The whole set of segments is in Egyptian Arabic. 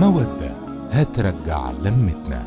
مودة هترجع لمتنا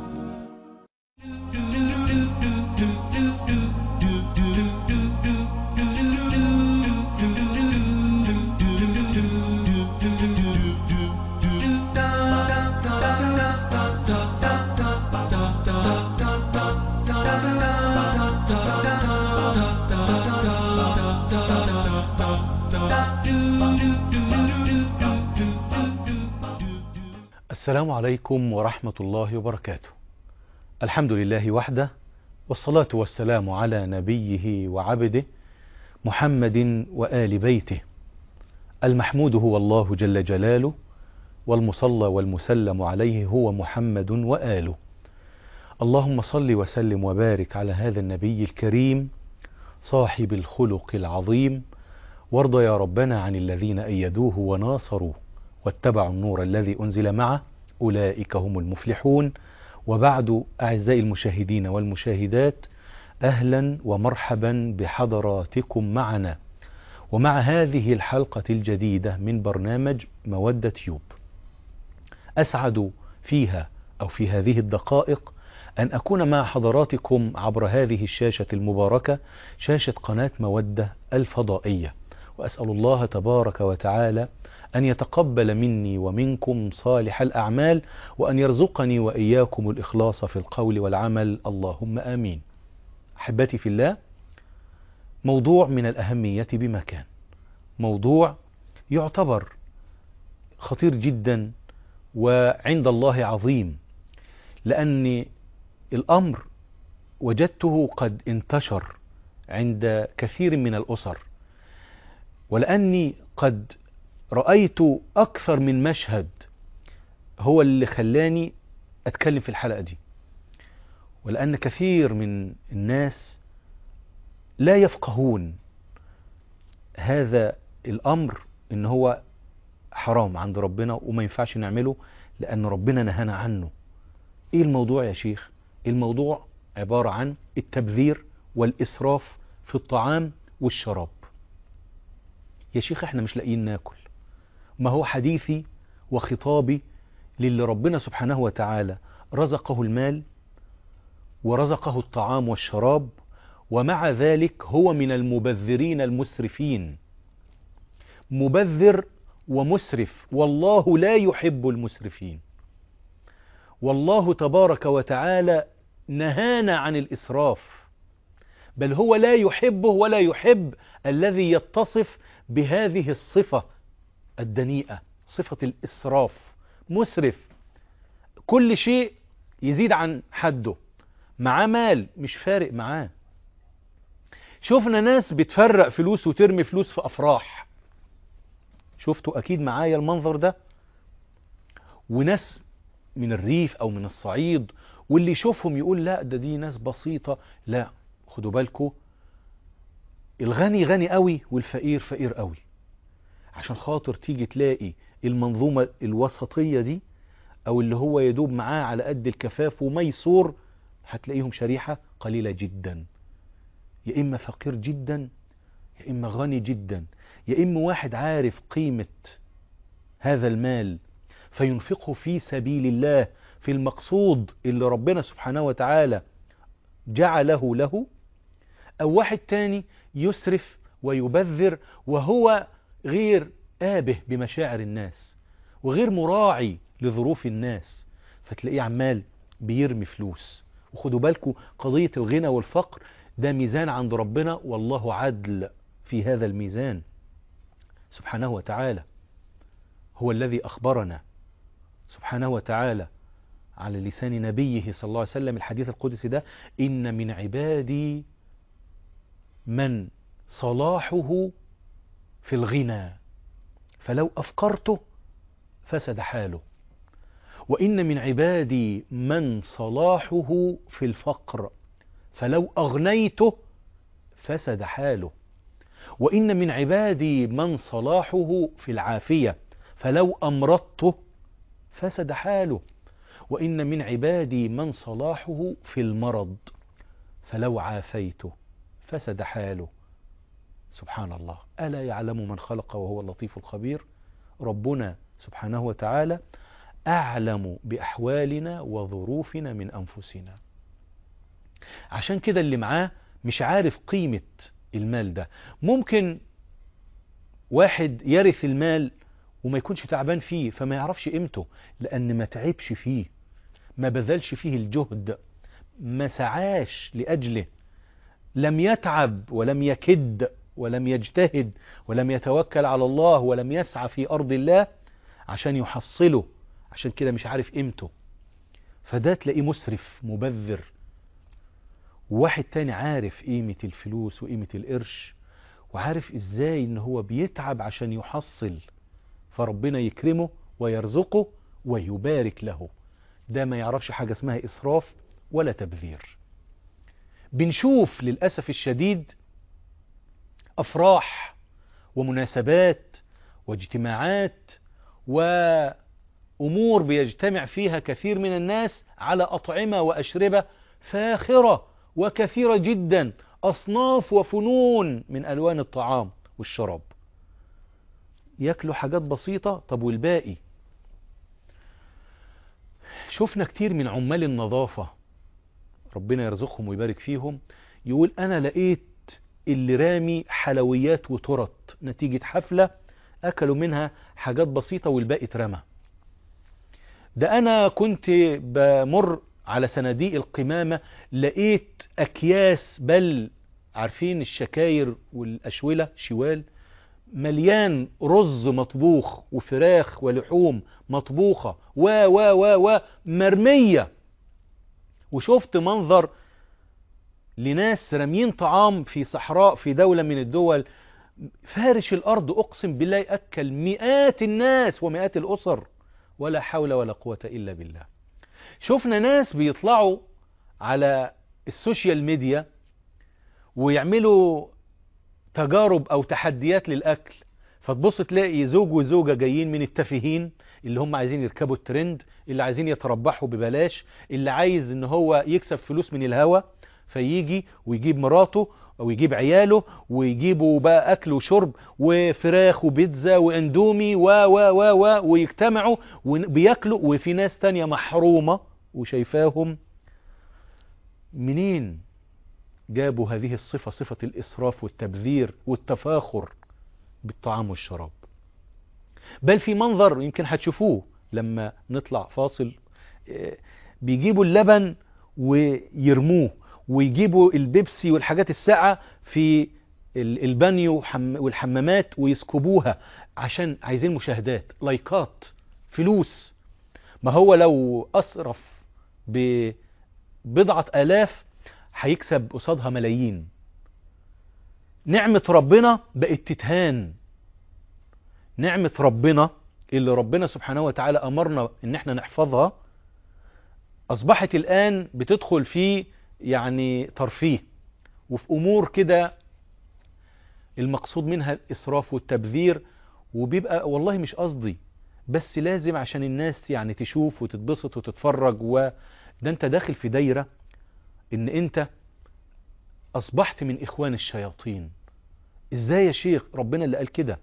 السلام عليكم ورحمة الله وبركاته الحمد لله وحده والصلاة والسلام على نبيه وعبده محمد وآل بيته المحمود هو الله جل جلاله والمصلى والمسلم عليه هو محمد وآله اللهم صل وسلم وبارك على هذا النبي الكريم صاحب الخلق العظيم وارض يا ربنا عن الذين أيدوه وناصروه واتبعوا النور الذي أنزل معه أولئك هم المفلحون وبعد أعزائي المشاهدين والمشاهدات أهلا ومرحبا بحضراتكم معنا ومع هذه الحلقة الجديدة من برنامج مودة يوب أسعد فيها أو في هذه الدقائق أن أكون مع حضراتكم عبر هذه الشاشة المباركة شاشة قناة مودة الفضائية وأسأل الله تبارك وتعالى أن يتقبل مني ومنكم صالح الأعمال وأن يرزقني وإياكم الإخلاص في القول والعمل اللهم آمين أحبتي في الله موضوع من الأهمية بمكان موضوع يعتبر خطير جدا وعند الله عظيم لأن الأمر وجدته قد انتشر عند كثير من الأسر ولأني قد رأيت أكثر من مشهد هو اللي خلاني أتكلم في الحلقة دي ولأن كثير من الناس لا يفقهون هذا الأمر إن هو حرام عند ربنا وما ينفعش نعمله لأن ربنا نهانا عنه إيه الموضوع يا شيخ الموضوع عبارة عن التبذير والإسراف في الطعام والشراب يا شيخ احنا مش لاقيين ناكل ما هو حديثي وخطابي للي ربنا سبحانه وتعالى رزقه المال ورزقه الطعام والشراب ومع ذلك هو من المبذرين المسرفين مبذر ومسرف والله لا يحب المسرفين والله تبارك وتعالى نهانا عن الإسراف بل هو لا يحبه ولا يحب الذي يتصف بهذه الصفة الدنيئة صفة الإسراف مسرف كل شيء يزيد عن حده معاه مال مش فارق معاه شفنا ناس بتفرق فلوس وترمي فلوس في أفراح شفتوا أكيد معايا المنظر ده وناس من الريف أو من الصعيد واللي يشوفهم يقول لا ده دي ناس بسيطة لا خدوا بالكم الغني غني قوي والفقير فقير قوي عشان خاطر تيجي تلاقي المنظومة الوسطية دي او اللي هو يدوب معاه على قد الكفاف وميسور هتلاقيهم شريحة قليلة جدا يا اما فقير جدا يا اما غني جدا يا اما واحد عارف قيمة هذا المال فينفقه في سبيل الله في المقصود اللي ربنا سبحانه وتعالى جعله له او واحد تاني يسرف ويبذر وهو غير آبه بمشاعر الناس وغير مراعي لظروف الناس فتلاقيه عمال بيرمي فلوس وخدوا بالكم قضية الغنى والفقر ده ميزان عند ربنا والله عدل في هذا الميزان سبحانه وتعالى هو الذي أخبرنا سبحانه وتعالى على لسان نبيه صلى الله عليه وسلم الحديث القدسي ده إن من عبادي من صلاحه في الغنى فلو أفقرته فسد حاله وإن من عبادي من صلاحه في الفقر فلو أغنيته فسد حاله وإن من عبادي من صلاحه في العافية فلو أمرضته فسد حاله وإن من عبادي من صلاحه في المرض فلو عافيته فسد حاله سبحان الله ألا يعلم من خلق وهو اللطيف الخبير ربنا سبحانه وتعالى أعلم بأحوالنا وظروفنا من أنفسنا عشان كده اللي معاه مش عارف قيمة المال ده ممكن واحد يرث المال وما يكونش تعبان فيه فما يعرفش قيمته لأن ما تعبش فيه ما بذلش فيه الجهد ما سعاش لأجله لم يتعب ولم يكد ولم يجتهد ولم يتوكل على الله ولم يسعى في أرض الله عشان يحصله عشان كده مش عارف قيمته فده تلاقيه مسرف مبذر وواحد تاني عارف قيمة الفلوس وقيمة القرش وعارف ازاي ان هو بيتعب عشان يحصل فربنا يكرمه ويرزقه ويبارك له ده ما يعرفش حاجة اسمها إسراف ولا تبذير بنشوف للأسف الشديد أفراح ومناسبات واجتماعات وأمور بيجتمع فيها كثير من الناس على أطعمة وأشربة فاخرة وكثيرة جدا أصناف وفنون من ألوان الطعام والشراب ياكلوا حاجات بسيطة طب والباقي شفنا كتير من عمال النظافة ربنا يرزقهم ويبارك فيهم يقول أنا لقيت اللي رامي حلويات وترط نتيجة حفلة أكلوا منها حاجات بسيطة والباقي اترمى ده أنا كنت بمر على صناديق القمامة لقيت أكياس بل عارفين الشكاير والأشولة شوال مليان رز مطبوخ وفراخ ولحوم مطبوخة و و و و مرمية وشفت منظر لناس راميين طعام في صحراء في دولة من الدول فارش الأرض أقسم بالله يأكل مئات الناس ومئات الأسر ولا حول ولا قوة إلا بالله شفنا ناس بيطلعوا على السوشيال ميديا ويعملوا تجارب او تحديات للاكل فتبص تلاقي زوج وزوجة جايين من التافهين اللي هم عايزين يركبوا الترند اللي عايزين يتربحوا ببلاش اللي عايز ان هو يكسب فلوس من الهوا فيجي ويجيب مراته او يجيب عياله ويجيبوا بقى اكل وشرب وفراخ وبيتزا واندومي و و و و ويجتمعوا وبياكلوا وفي ناس تانية محرومة وشايفاهم منين جابوا هذه الصفة صفة الإسراف والتبذير والتفاخر بالطعام والشراب بل في منظر يمكن هتشوفوه لما نطلع فاصل بيجيبوا اللبن ويرموه ويجيبوا البيبسي والحاجات الساقعة في البانيو والحمامات ويسكبوها عشان عايزين مشاهدات لايكات فلوس ما هو لو أسرف ببضعة آلاف هيكسب قصادها ملايين نعمة ربنا بقت تتهان نعمة ربنا اللي ربنا سبحانه وتعالى أمرنا ان احنا نحفظها أصبحت الآن بتدخل في يعني ترفيه وفي أمور كده المقصود منها الإسراف والتبذير وبيبقى والله مش قصدي بس لازم عشان الناس يعني تشوف وتتبسط وتتفرج وده انت داخل في دايرة ان انت اصبحت من اخوان الشياطين ازاي يا شيخ ربنا اللي قال كده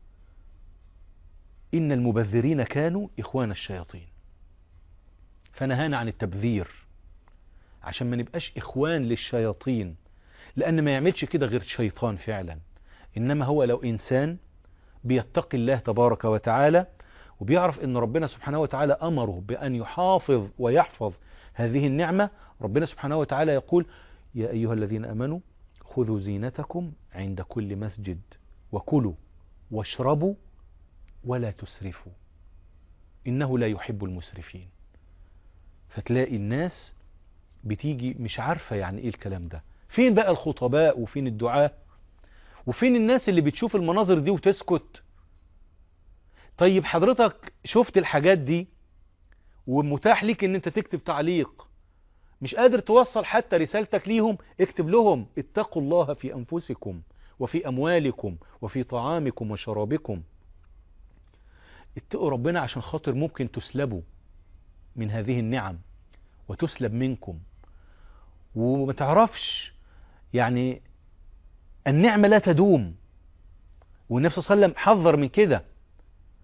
ان المبذرين كانوا اخوان الشياطين فنهانا عن التبذير عشان ما نبقاش اخوان للشياطين لان ما يعملش كده غير شيطان فعلا انما هو لو انسان بيتقي الله تبارك وتعالى وبيعرف ان ربنا سبحانه وتعالى امره بان يحافظ ويحفظ هذه النعمة ربنا سبحانه وتعالى يقول يا أيها الذين أمنوا خذوا زينتكم عند كل مسجد وكلوا واشربوا ولا تسرفوا إنه لا يحب المسرفين فتلاقي الناس بتيجي مش عارفة يعني إيه الكلام ده فين بقى الخطباء وفين الدعاء وفين الناس اللي بتشوف المناظر دي وتسكت طيب حضرتك شفت الحاجات دي ومتاح ليك ان انت تكتب تعليق مش قادر توصل حتى رسالتك ليهم اكتب لهم اتقوا الله في انفسكم وفي اموالكم وفي طعامكم وشرابكم اتقوا ربنا عشان خاطر ممكن تسلبوا من هذه النعم وتسلب منكم وما تعرفش يعني النعمة لا تدوم والنبي صلى الله عليه وسلم حذر من كده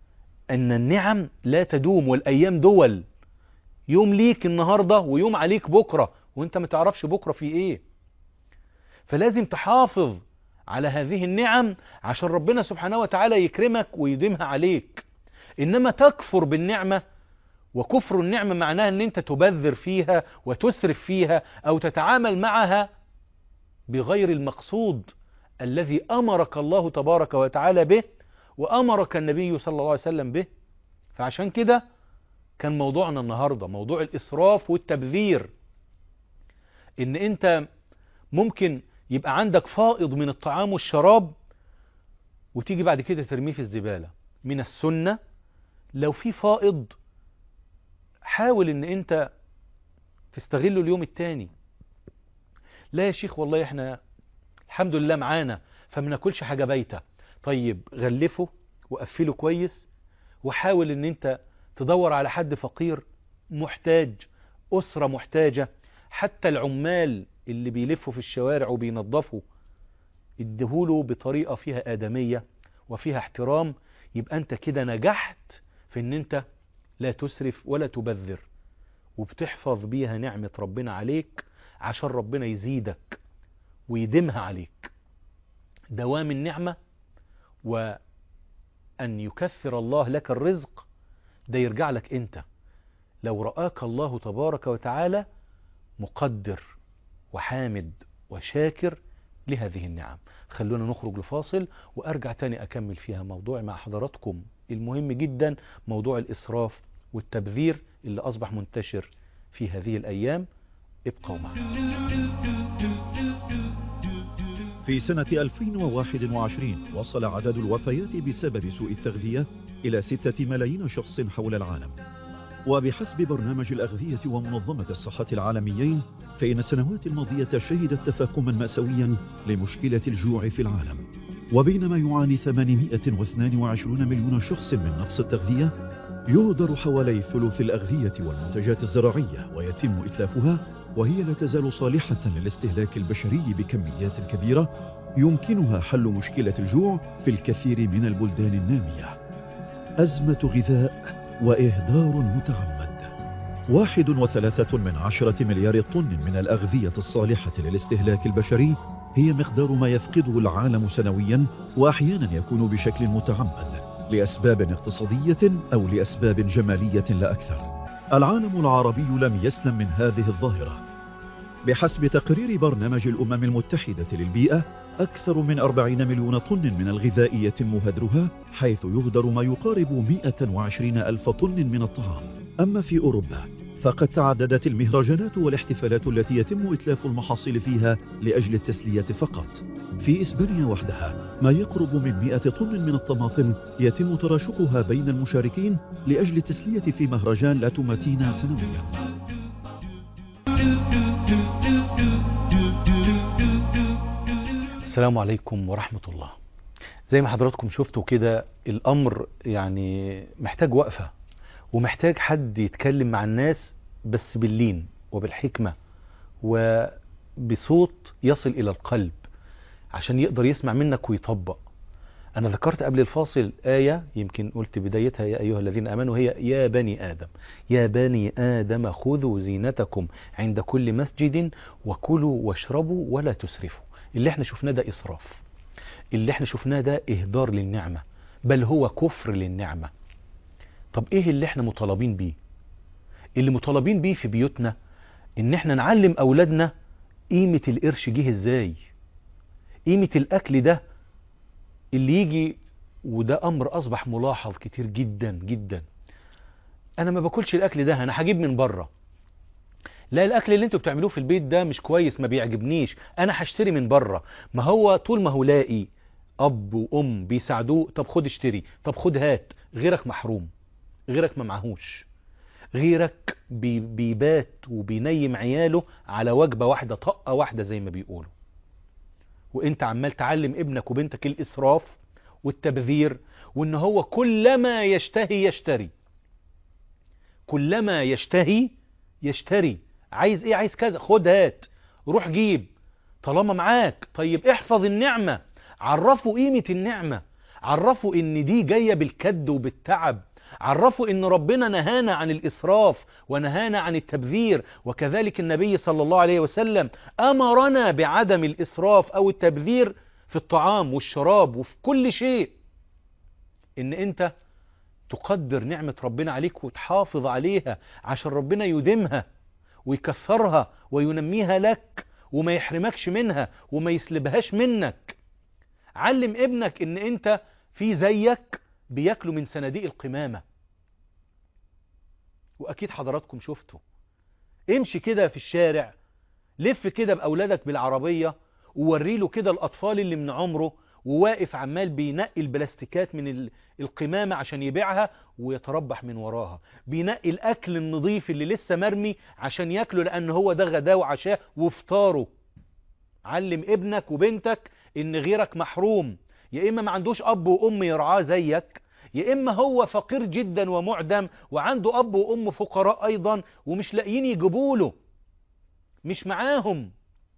أن النعم لا تدوم والأيام دول يوم ليك النهاردة ويوم عليك بكرة وانت ما تعرفش بكرة في ايه فلازم تحافظ على هذه النعم عشان ربنا سبحانه وتعالى يكرمك ويديمها عليك إنما تكفر بالنعمة وكفر النعمة معناها أن أنت تبذر فيها وتسرف فيها أو تتعامل معها بغير المقصود الذي أمرك الله تبارك وتعالى به وأمرك النبي صلى الله عليه وسلم به فعشان كده كان موضوعنا النهاردة موضوع الإسراف والتبذير إن أنت ممكن يبقى عندك فائض من الطعام والشراب وتيجي بعد كده ترميه في الزبالة من السنة لو في فائض حاول ان انت تستغله اليوم التاني لا يا شيخ والله احنا الحمد لله معانا فما ناكلش حاجة بايتة طيب غلفه وقفله كويس وحاول ان انت تدور على حد فقير محتاج أسرة محتاجة حتى العمال اللي بيلفوا في الشوارع وبينظفوا ادهوله بطريقة فيها آدمية وفيها احترام يبقى انت كده نجحت في ان انت لا تسرف ولا تبذر وبتحفظ بيها نعمة ربنا عليك عشان ربنا يزيدك ويدمها عليك دوام النعمة وأن يكثر الله لك الرزق ده يرجع لك انت لو رآك الله تبارك وتعالى مقدر وحامد وشاكر لهذه النعم خلونا نخرج لفاصل وأرجع تاني أكمل فيها موضوع مع حضراتكم المهم جدا موضوع الإسراف والتبذير اللي أصبح منتشر في هذه الأيام ابقوا معنا في سنة 2021 وصل عدد الوفيات بسبب سوء التغذية إلى ستة ملايين شخص حول العالم وبحسب برنامج الأغذية ومنظمة الصحة العالميين فإن السنوات الماضية شهدت تفاقما مأساويا لمشكلة الجوع في العالم وبينما يعاني 822 مليون شخص من نقص التغذية يهدر حوالي ثلث الأغذية والمنتجات الزراعية ويتم إتلافها وهي لا تزال صالحة للاستهلاك البشري بكميات كبيرة يمكنها حل مشكلة الجوع في الكثير من البلدان النامية أزمة غذاء وإهدار متعمد واحد وثلاثة من عشرة مليار طن من الأغذية الصالحة للاستهلاك البشري هي مقدار ما يفقده العالم سنويا وأحيانا يكون بشكل متعمد لأسباب اقتصادية أو لأسباب جمالية لا أكثر العالم العربي لم يسلم من هذه الظاهرة بحسب تقرير برنامج الأمم المتحدة للبيئة أكثر من 40 مليون طن من الغذاء يتم هدرها حيث يهدر ما يقارب 120 ألف طن من الطعام أما في أوروبا فقد تعددت المهرجانات والاحتفالات التي يتم إتلاف المحاصيل فيها لأجل التسلية فقط في إسبانيا وحدها ما يقرب من 100 طن من الطماطم يتم تراشقها بين المشاركين لأجل التسلية في مهرجان لا توماتينا سنويا السلام عليكم ورحمة الله زي ما حضراتكم شفتوا كده الأمر يعني محتاج وقفة ومحتاج حد يتكلم مع الناس بس باللين وبالحكمة وبصوت يصل إلى القلب عشان يقدر يسمع منك ويطبق أنا ذكرت قبل الفاصل آية يمكن قلت بدايتها يا أيها الذين أمنوا هي يا بني آدم يا بني آدم خذوا زينتكم عند كل مسجد وكلوا واشربوا ولا تسرفوا اللي احنا شفناه ده إسراف اللي احنا شفناه ده إهدار للنعمة بل هو كفر للنعمة طب ايه اللي احنا مطالبين بيه اللي مطالبين بيه في بيوتنا ان احنا نعلم اولادنا قيمة القرش جه ازاي قيمة الاكل ده اللي يجي وده امر اصبح ملاحظ كتير جدا جدا انا ما باكلش الاكل ده انا هجيب من بره لا الاكل اللي انتوا بتعملوه في البيت ده مش كويس ما بيعجبنيش انا هشتري من بره ما هو طول ما هو لاقي اب وام بيساعدوه طب خد اشتري طب خد هات غيرك محروم غيرك ما معهوش غيرك بي بيبات وبينيم عياله على وجبة واحدة طقة واحدة زي ما بيقولوا وانت عمال تعلم ابنك وبنتك الاسراف والتبذير وان هو كلما يشتهي يشتري كلما يشتهي يشتري عايز ايه عايز كذا خد هات روح جيب طالما معاك طيب احفظ النعمة عرفوا قيمة النعمة عرفوا ان دي جاية بالكد وبالتعب عرفوا ان ربنا نهانا عن الاسراف ونهانا عن التبذير وكذلك النبي صلى الله عليه وسلم امرنا بعدم الاسراف او التبذير في الطعام والشراب وفي كل شيء ان انت تقدر نعمة ربنا عليك وتحافظ عليها عشان ربنا يديمها ويكثرها وينميها لك وما يحرمكش منها وما يسلبهاش منك علم ابنك ان انت في زيك بياكلوا من صناديق القمامة واكيد حضراتكم شفتوا امشي كده في الشارع لف كده باولادك بالعربية ووري له كده الاطفال اللي من عمره وواقف عمال بينقي البلاستيكات من القمامة عشان يبيعها ويتربح من وراها بينقي الاكل النظيف اللي لسه مرمي عشان ياكله لان هو ده غداه وعشاه وفطاره علم ابنك وبنتك ان غيرك محروم يا اما ما عندوش اب وام يرعاه زيك يا اما هو فقير جدا ومعدم وعنده اب وام فقراء ايضا ومش لاقيين يجيبوا له مش معاهم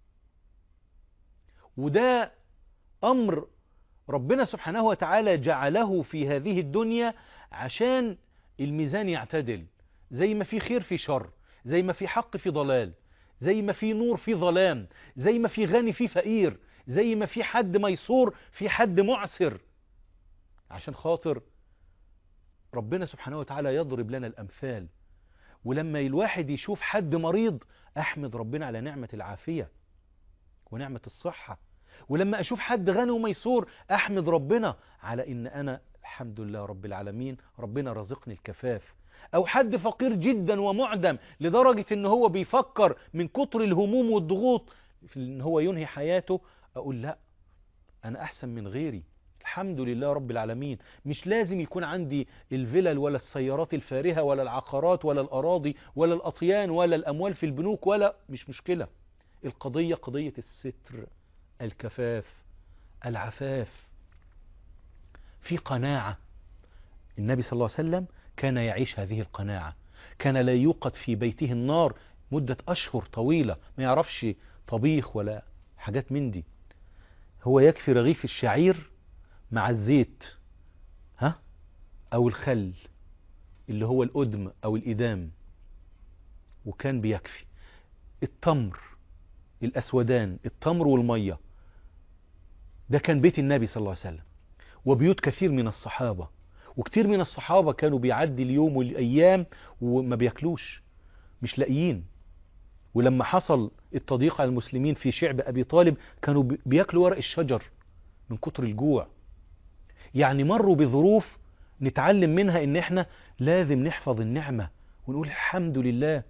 وده امر ربنا سبحانه وتعالى جعله في هذه الدنيا عشان الميزان يعتدل زي ما في خير في شر زي ما في حق في ضلال زي ما في نور في ظلام زي ما في غني في فقير زي ما في حد ميسور في حد معسر عشان خاطر ربنا سبحانه وتعالى يضرب لنا الأمثال ولما الواحد يشوف حد مريض أحمد ربنا على نعمة العافية ونعمة الصحة ولما أشوف حد غني وميسور أحمد ربنا على إن أنا الحمد لله رب العالمين ربنا رزقني الكفاف أو حد فقير جدا ومعدم لدرجة إن هو بيفكر من كتر الهموم والضغوط في إن هو ينهي حياته أقول لا أنا أحسن من غيري الحمد لله رب العالمين مش لازم يكون عندي الفلل ولا السيارات الفارهة ولا العقارات ولا الأراضي ولا الأطيان ولا الأموال في البنوك ولا مش مشكلة القضية قضية الستر الكفاف العفاف في قناعة النبي صلى الله عليه وسلم كان يعيش هذه القناعة كان لا يوقد في بيته النار مدة أشهر طويلة ما يعرفش طبيخ ولا حاجات من دي هو يكفي رغيف الشعير مع الزيت ها أو الخل اللي هو الأدم أو الإدام وكان بيكفي التمر الأسودان التمر والمية ده كان بيت النبي صلى الله عليه وسلم وبيوت كثير من الصحابة وكتير من الصحابة كانوا بيعدي اليوم والأيام وما بياكلوش مش لاقيين ولما حصل التضييق على المسلمين في شعب أبي طالب كانوا بياكلوا ورق الشجر من كتر الجوع يعني مروا بظروف نتعلم منها ان احنا لازم نحفظ النعمة ونقول الحمد لله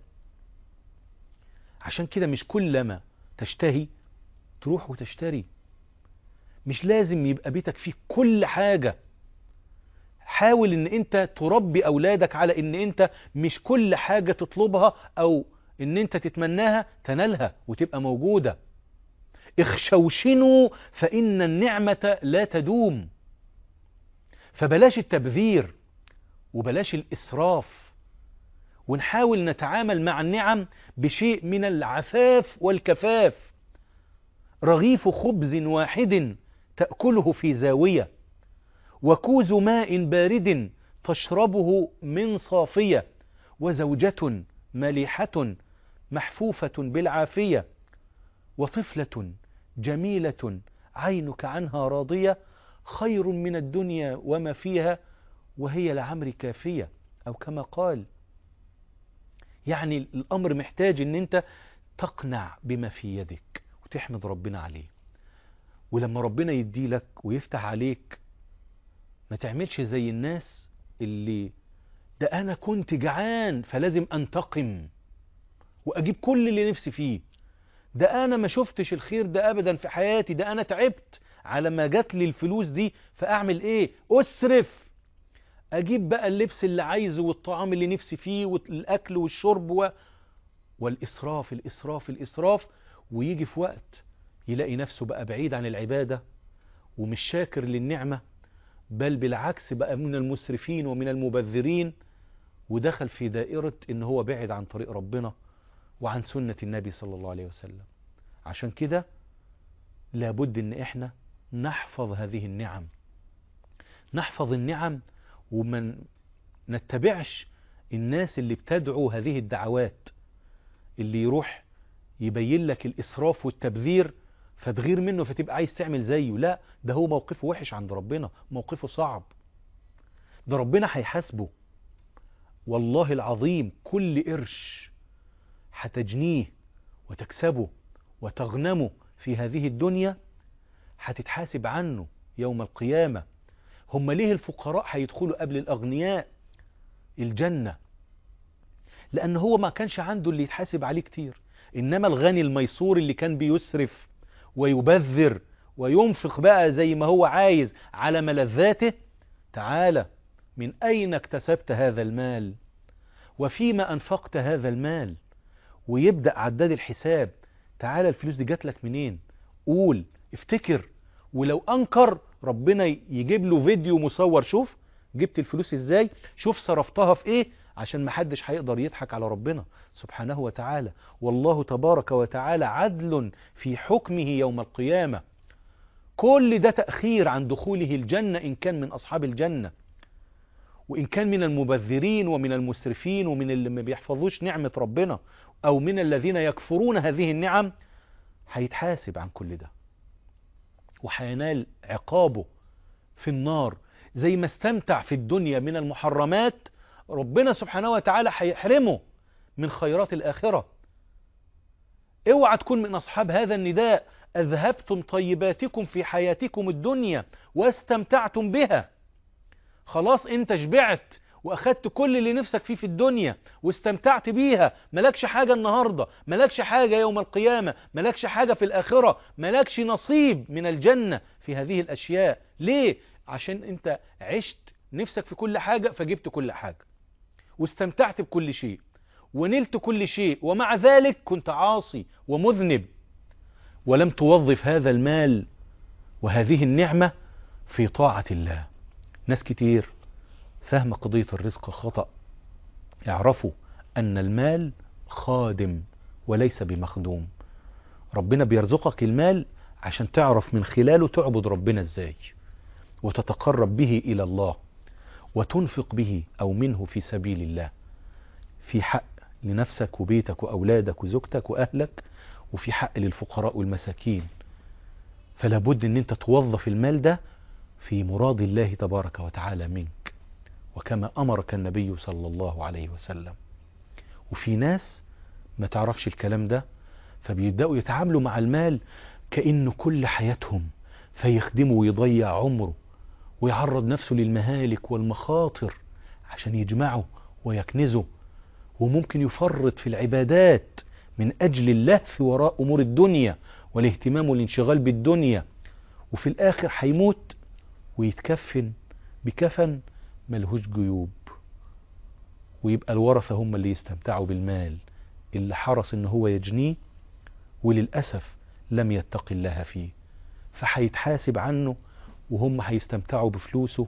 عشان كده مش كلما تشتهي تروح وتشتري مش لازم يبقى بيتك فيه كل حاجة حاول ان انت تربي اولادك على ان انت مش كل حاجة تطلبها او ان انت تتمناها تنالها وتبقى موجودة اخشوشنوا فان النعمة لا تدوم فبلاش التبذير وبلاش الاسراف ونحاول نتعامل مع النعم بشيء من العفاف والكفاف رغيف خبز واحد تأكله في زاوية وكوز ماء بارد تشربه من صافية وزوجة مليحة محفوفة بالعافية وطفلة جميلة عينك عنها راضية خير من الدنيا وما فيها وهي لعمر كافية أو كما قال يعني الأمر محتاج أن أنت تقنع بما في يدك وتحمد ربنا عليه ولما ربنا يدي لك ويفتح عليك ما تعملش زي الناس اللي ده أنا كنت جعان فلازم أنتقم وأجيب كل اللي نفسي فيه ده أنا ما شفتش الخير ده أبدا في حياتي ده أنا تعبت على ما جات لي الفلوس دي فأعمل إيه أسرف أجيب بقى اللبس اللي عايزه والطعام اللي نفسي فيه والأكل والشرب و... والإسراف الإسراف الإسراف ويجي في وقت يلاقي نفسه بقى بعيد عن العبادة ومش شاكر للنعمة بل بالعكس بقى من المسرفين ومن المبذرين ودخل في دائرة ان هو بعد عن طريق ربنا وعن سنة النبي صلى الله عليه وسلم عشان كده لابد ان احنا نحفظ هذه النعم نحفظ النعم ومن نتبعش الناس اللي بتدعو هذه الدعوات اللي يروح يبين لك الإسراف والتبذير فتغير منه فتبقى عايز تعمل زيه لا ده هو موقفه وحش عند ربنا موقفه صعب ده ربنا هيحاسبه والله العظيم كل قرش هتجنيه وتكسبه وتغنمه في هذه الدنيا هتتحاسب عنه يوم القيامة هم ليه الفقراء هيدخلوا قبل الأغنياء الجنة لأن هو ما كانش عنده اللي يتحاسب عليه كتير إنما الغني الميسور اللي كان بيسرف ويبذر وينفق بقى زي ما هو عايز على ملذاته تعالى من أين اكتسبت هذا المال وفيما أنفقت هذا المال ويبدأ عداد الحساب تعالى الفلوس دي جات لك منين قول افتكر ولو أنكر ربنا يجيب له فيديو مصور شوف جبت الفلوس ازاي شوف صرفتها في ايه عشان محدش هيقدر يضحك على ربنا سبحانه وتعالى والله تبارك وتعالى عدل في حكمه يوم القيامة كل ده تأخير عن دخوله الجنة إن كان من أصحاب الجنة وإن كان من المبذرين ومن المسرفين ومن اللي ما بيحفظوش نعمة ربنا أو من الذين يكفرون هذه النعم هيتحاسب عن كل ده وهينال عقابه في النار زي ما استمتع في الدنيا من المحرمات ربنا سبحانه وتعالى هيحرمه من خيرات الآخرة اوعى تكون من أصحاب هذا النداء أذهبتم طيباتكم في حياتكم الدنيا واستمتعتم بها خلاص انت شبعت واخدت كل اللي نفسك فيه في الدنيا واستمتعت بيها ملكش حاجة النهاردة ملكش حاجة يوم القيامة ملكش حاجة في الآخرة ملكش نصيب من الجنة في هذه الأشياء ليه؟ عشان انت عشت نفسك في كل حاجة فجبت كل حاجة واستمتعت بكل شيء ونلت كل شيء ومع ذلك كنت عاصي ومذنب ولم توظف هذا المال وهذه النعمة في طاعة الله ناس كتير فهم قضية الرزق خطأ يعرفوا أن المال خادم وليس بمخدوم ربنا بيرزقك المال عشان تعرف من خلاله تعبد ربنا ازاي وتتقرب به إلى الله وتنفق به أو منه في سبيل الله في حق لنفسك وبيتك وأولادك وزوجتك وأهلك وفي حق للفقراء والمساكين فلا بد ان انت توظف المال ده في مراد الله تبارك وتعالى منك وكما أمرك النبي صلى الله عليه وسلم وفي ناس ما تعرفش الكلام ده فبيبدأوا يتعاملوا مع المال كأنه كل حياتهم فيخدمه ويضيع عمره ويعرض نفسه للمهالك والمخاطر عشان يجمعه ويكنزه وممكن يفرط في العبادات من أجل اللهف وراء أمور الدنيا والاهتمام والانشغال بالدنيا وفي الآخر هيموت ويتكفن بكفن ملهوش جيوب ويبقى الورثة هم اللي يستمتعوا بالمال اللي حرص ان هو يجنيه وللأسف لم يتق الله فيه فهيتحاسب عنه وهم هيستمتعوا بفلوسه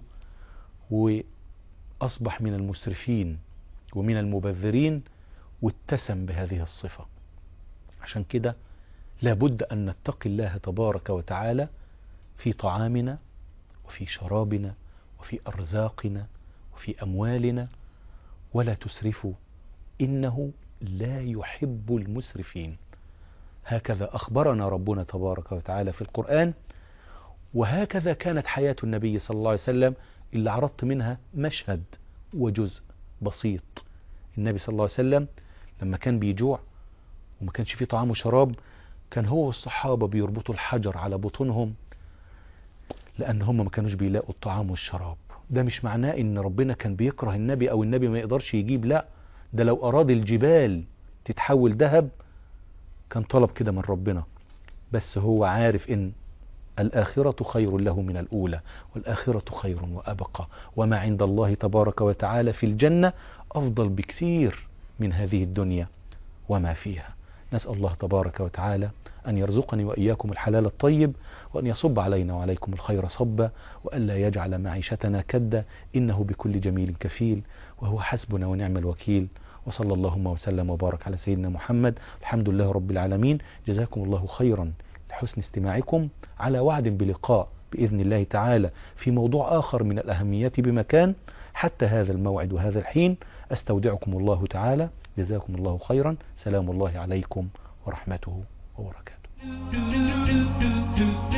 وأصبح من المسرفين ومن المبذرين واتسم بهذه الصفة عشان كده لابد أن نتقي الله تبارك وتعالى في طعامنا وفي شرابنا وفي أرزاقنا وفي أموالنا ولا تسرفوا إنه لا يحب المسرفين هكذا أخبرنا ربنا تبارك وتعالى في القرآن وهكذا كانت حياة النبي صلى الله عليه وسلم اللي عرضت منها مشهد وجزء بسيط النبي صلى الله عليه وسلم لما كان بيجوع وما كانش فيه طعام وشراب كان هو والصحابة بيربطوا الحجر على بطونهم لأن هم ما كانوش بيلاقوا الطعام والشراب ده مش معناه ان ربنا كان بيكره النبي او النبي ما يقدرش يجيب لا ده لو اراد الجبال تتحول ذهب كان طلب كده من ربنا بس هو عارف ان الآخرة خير له من الأولى والآخرة خير وأبقى وما عند الله تبارك وتعالى في الجنة أفضل بكثير من هذه الدنيا وما فيها نسأل الله تبارك وتعالى أن يرزقني وإياكم الحلال الطيب وأن يصب علينا وعليكم الخير صبا وألا يجعل معيشتنا كدا إنه بكل جميل كفيل وهو حسبنا ونعم الوكيل وصلى اللهم وسلم وبارك على سيدنا محمد الحمد لله رب العالمين جزاكم الله خيرا لحسن استماعكم على وعد بلقاء بإذن الله تعالى في موضوع آخر من الأهمية بمكان حتى هذا الموعد وهذا الحين أستودعكم الله تعالى جزاكم الله خيرا سلام الله عليكم ورحمته وبركاته